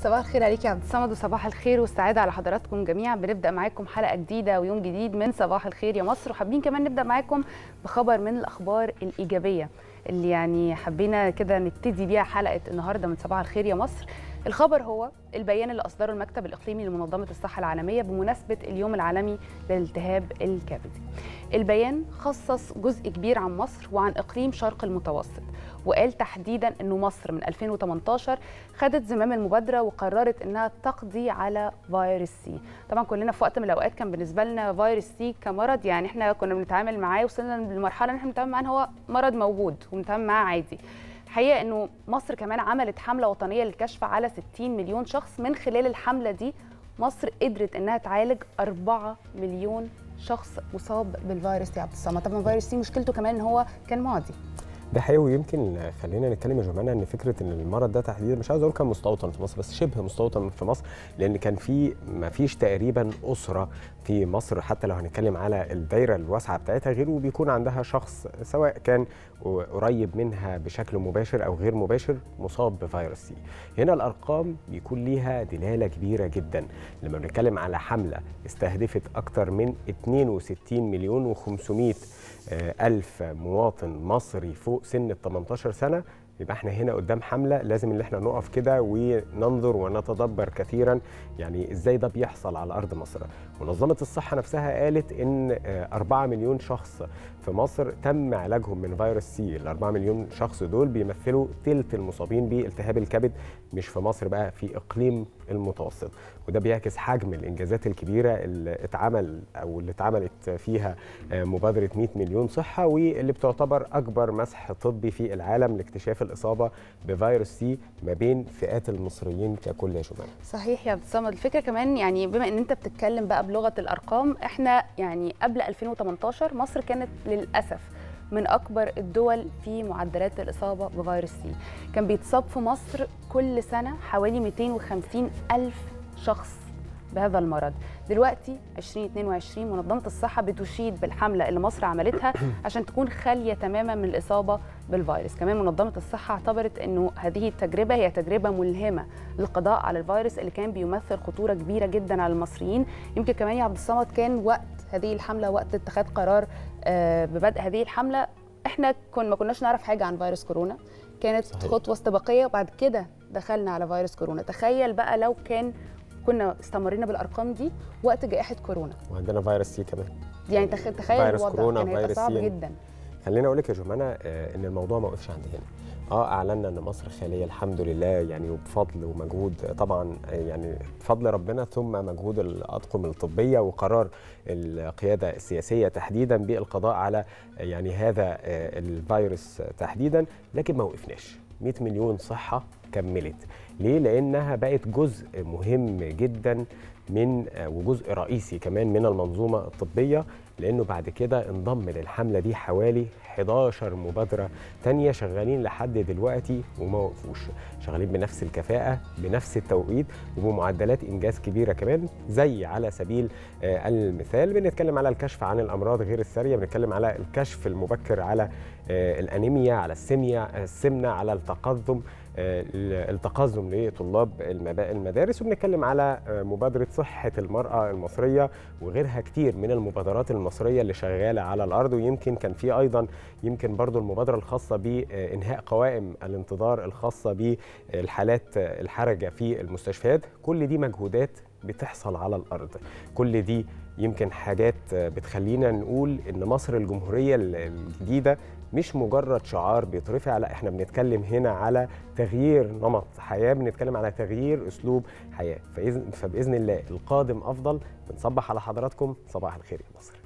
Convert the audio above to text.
صباح الخير عليك يا عبد الصمد وصباح الخير والسعاده على حضراتكم جميعا بنبدا معاكم حلقه جديده ويوم جديد من صباح الخير يا مصر وحابين كمان نبدا معاكم بخبر من الاخبار الايجابيه اللي يعني حبينا كده نبتدي بيها حلقه النهارده من صباح الخير يا مصر الخبر هو البيان اللي اصدره المكتب الاقليمي لمنظمه الصحه العالميه بمناسبه اليوم العالمي للالتهاب الكبدي البيان خصص جزء كبير عن مصر وعن اقليم شرق المتوسط وقال تحديدا انه مصر من 2018 خدت زمام المبادره وقررت انها تقضي على فيروس سي طبعا كلنا في وقت من الاوقات كان بالنسبه لنا فيروس سي كمرض يعني احنا كنا بنتعامل معاه وصلنا للمرحله ان احنا بنتعامل معاه ان هو مرض موجود وبنتعامل معاه عادي الحقيقه انه مصر كمان عملت حمله وطنيه للكشف على 60 مليون شخص من خلال الحمله دي مصر قدرت انها تعالج 4 مليون شخص مصاب بالفيروس يا عبد الصمد طبعا فيروس سي مشكلته كمان ان هو كان معدي ده حقيقي ويمكن خلينا نتكلم يا جماعه ان فكره ان المرض ده تحديدا مش عاوز اقول كان مستوطن في مصر بس شبه مستوطن في مصر لان كان في ما فيش تقريبا اسره في مصر حتى لو هنتكلم على الدايره الواسعه بتاعتها غير وبيكون عندها شخص سواء كان قريب منها بشكل مباشر او غير مباشر مصاب بفيروس سي هنا الارقام بيكون ليها دلاله كبيره جدا لما بنتكلم على حمله استهدفت اكثر من 62 مليون و500 ألف مواطن مصري فوق سن ال 18 سنة يبقى احنا هنا قدام حملة لازم ان احنا نقف كده وننظر ونتدبر كثيرا يعني ازاي ده بيحصل على أرض مصر منظمة الصحة نفسها قالت ان 4 مليون شخص في مصر تم علاجهم من فيروس سي ال 4 مليون شخص دول بيمثلوا ثلث المصابين بالتهاب الكبد مش في مصر بقى في اقليم المتوسط وده بيعكس حجم الانجازات الكبيره اللي اتعمل او اللي اتعملت فيها مبادره 100 مليون صحه واللي بتعتبر اكبر مسح طبي في العالم لاكتشاف الاصابه بفيروس سي ما بين فئات المصريين ككل يا شباب صحيح يا عبد الصمد الفكره كمان يعني بما ان انت بتتكلم بقى بلغه الارقام احنا يعني قبل 2018 مصر كانت للاسف من اكبر الدول في معدلات الاصابه بفيروس سي كان بيتصاب في مصر كل سنه حوالي 250 الف شخص بهذا المرض دلوقتي 2022 منظمه الصحه بتشيد بالحمله اللي مصر عملتها عشان تكون خاليه تماما من الاصابه بالفيروس كمان منظمه الصحه اعتبرت انه هذه التجربه هي تجربه ملهمه للقضاء على الفيروس اللي كان بيمثل خطوره كبيره جدا على المصريين يمكن كمان يا عبد الصمد كان وقت هذه الحمله وقت اتخاذ قرار ببدء هذه الحمله احنا كنا ما كناش نعرف حاجه عن فيروس كورونا كانت صحيح. خطوه استباقيه وبعد كده دخلنا على فيروس كورونا تخيل بقى لو كان كنا استمرينا بالارقام دي وقت جائحه كورونا وعندنا فيروس سي كمان يعني تخيل فيروس كورونا كان هيبقى صعب سي جدا خليني اقول لك يا جمانه ان الموضوع ما وقفش عند هنا اه اعلنا ان مصر خاليه الحمد لله يعني وبفضل ومجهود طبعا يعني بفضل ربنا ثم مجهود الاطقم الطبيه وقرار القياده السياسيه تحديدا بالقضاء على يعني هذا الفيروس تحديدا لكن ما وقفناش 100 مليون صحه كملت ليه لانها بقت جزء مهم جدا من وجزء رئيسي كمان من المنظومه الطبيه لانه بعد كده انضم للحمله دي حوالي 11 مبادره تانية شغالين لحد دلوقتي وما وقفوش شغالين بنفس الكفاءه بنفس التوقيت وبمعدلات انجاز كبيره كمان زي على سبيل المثال بنتكلم على الكشف عن الامراض غير الساريه بنتكلم على الكشف المبكر على الانيميا على السميه السمنه على التقدم التقزم لطلاب المدارس وبنتكلم على مبادره صحه المراه المصريه وغيرها كتير من المبادرات المصريه اللي شغاله على الارض ويمكن كان في ايضا يمكن برضو المبادره الخاصه بانهاء قوائم الانتظار الخاصه بالحالات الحرجه في المستشفيات كل دي مجهودات بتحصل على الارض كل دي يمكن حاجات بتخلينا نقول ان مصر الجمهوريه الجديده مش مجرد شعار بيترفع لا احنا بنتكلم هنا على تغيير نمط حياه بنتكلم على تغيير اسلوب حياه فباذن الله القادم افضل بنصبح على حضراتكم صباح الخير يا مصر